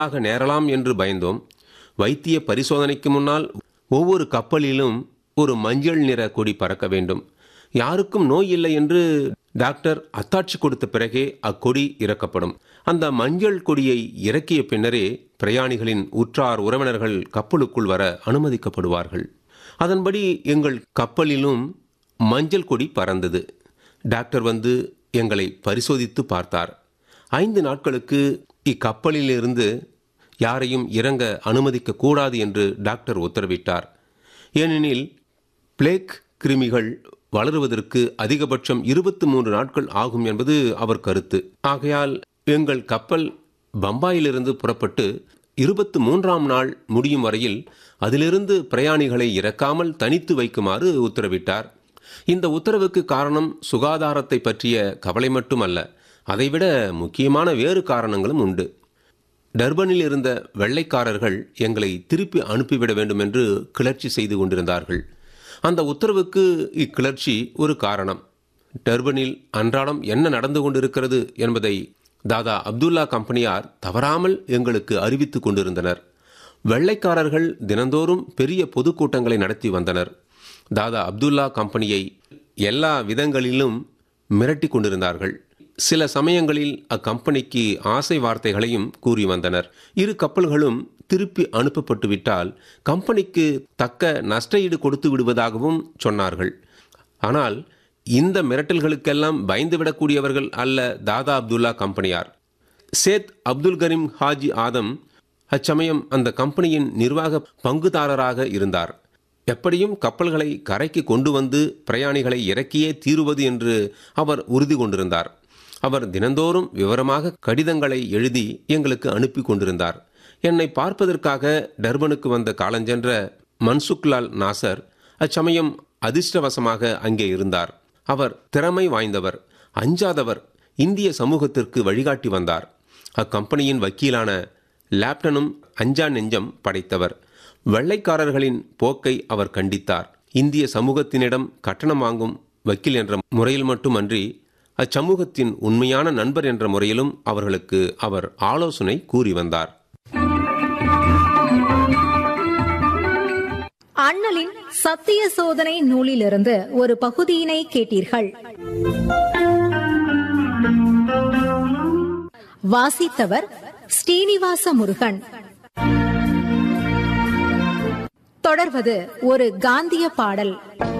ஆக நேரலாம் என்று பயந்தோம் வைத்திய பரிசோதனைக்கு முன்னால் ஒவ்வொரு கப்பலிலும் ஒரு மஞ்சள் நிற கொடி பறக்க வேண்டும் யாருக்கும் நோய் இல்லை என்று டாக்டர் அத்தாட்சி கொடுத்த பிறகே அக்கொடி இறக்கப்படும் அந்த மஞ்சள் கொடியை இறக்கிய பின்னரே பிரயாணிகளின் உற்றார் உறவினர்கள் கப்பலுக்குள் வர அனுமதிக்கப்படுவார்கள் அதன்படி எங்கள் கப்பலிலும் மஞ்சள் கொடி பறந்தது டாக்டர் வந்து எங்களை பரிசோதித்து பார்த்தார் ஐந்து நாட்களுக்கு இக்கப்பலிலிருந்து யாரையும் இறங்க அனுமதிக்க கூடாது என்று டாக்டர் உத்தரவிட்டார் ஏனெனில் பிளேக் கிருமிகள் வளருவதற்கு அதிகபட்சம் இருபத்தி மூன்று நாட்கள் ஆகும் என்பது அவர் கருத்து ஆகையால் எங்கள் கப்பல் பம்பாயிலிருந்து புறப்பட்டு இருபத்தி மூன்றாம் நாள் முடியும் வரையில் அதிலிருந்து பிரயாணிகளை இறக்காமல் தனித்து வைக்குமாறு உத்தரவிட்டார் இந்த உத்தரவுக்கு காரணம் சுகாதாரத்தை பற்றிய கவலை மட்டுமல்ல அதைவிட முக்கியமான வேறு காரணங்களும் உண்டு டர்பனில் இருந்த வெள்ளைக்காரர்கள் எங்களை திருப்பி அனுப்பிவிட வேண்டும் என்று கிளர்ச்சி செய்து கொண்டிருந்தார்கள் அந்த உத்தரவுக்கு இக்கிளர்ச்சி ஒரு காரணம் டர்பனில் அன்றாடம் என்ன நடந்து கொண்டிருக்கிறது என்பதை தாதா அப்துல்லா கம்பெனியார் தவறாமல் எங்களுக்கு அறிவித்துக் கொண்டிருந்தனர் வெள்ளைக்காரர்கள் தினந்தோறும் பெரிய பொதுக்கூட்டங்களை நடத்தி வந்தனர் தாதா அப்துல்லா கம்பெனியை எல்லா விதங்களிலும் மிரட்டி கொண்டிருந்தார்கள் சில சமயங்களில் அக்கம்பெனிக்கு ஆசை வார்த்தைகளையும் கூறி வந்தனர் இரு கப்பல்களும் திருப்பி அனுப்பப்பட்டு விட்டால் கம்பெனிக்கு தக்க நஷ்டஈடு கொடுத்து விடுவதாகவும் சொன்னார்கள் ஆனால் இந்த மிரட்டல்களுக்கெல்லாம் பயந்துவிடக்கூடியவர்கள் அல்ல தாதா அப்துல்லா கம்பெனியார் சேத் அப்துல் கரீம் ஹாஜி ஆதம் அச்சமயம் அந்த கம்பெனியின் நிர்வாக பங்குதாரராக இருந்தார் எப்படியும் கப்பல்களை கரைக்கு கொண்டு வந்து பிரயாணிகளை இறக்கியே தீருவது என்று அவர் உறுதி கொண்டிருந்தார் அவர் தினந்தோறும் விவரமாக கடிதங்களை எழுதி எங்களுக்கு அனுப்பி கொண்டிருந்தார் என்னை பார்ப்பதற்காக டர்பனுக்கு வந்த காலஞ்சென்ற மன்சுக்லால் நாசர் அச்சமயம் அதிர்ஷ்டவசமாக அங்கே இருந்தார் அவர் திறமை வாய்ந்தவர் அஞ்சாதவர் இந்திய சமூகத்திற்கு வழிகாட்டி வந்தார் அக்கம்பெனியின் வக்கீலான லேப்டனும் அஞ்சா நெஞ்சம் படைத்தவர் வெள்ளைக்காரர்களின் போக்கை அவர் கண்டித்தார் இந்திய சமூகத்தினிடம் கட்டணம் வாங்கும் வக்கீல் என்ற முறையில் மட்டுமன்றி அச்சமூகத்தின் உண்மையான நண்பர் என்ற முறையிலும் அவர்களுக்கு அவர் ஆலோசனை கூறி வந்தார் அண்ணலின் சத்திய சோதனை நூலிலிருந்து ஒரு பகுதியினை கேட்டீர்கள் வாசித்தவர் ஸ்ரீனிவாச முருகன் தொடர்வது ஒரு காந்திய பாடல்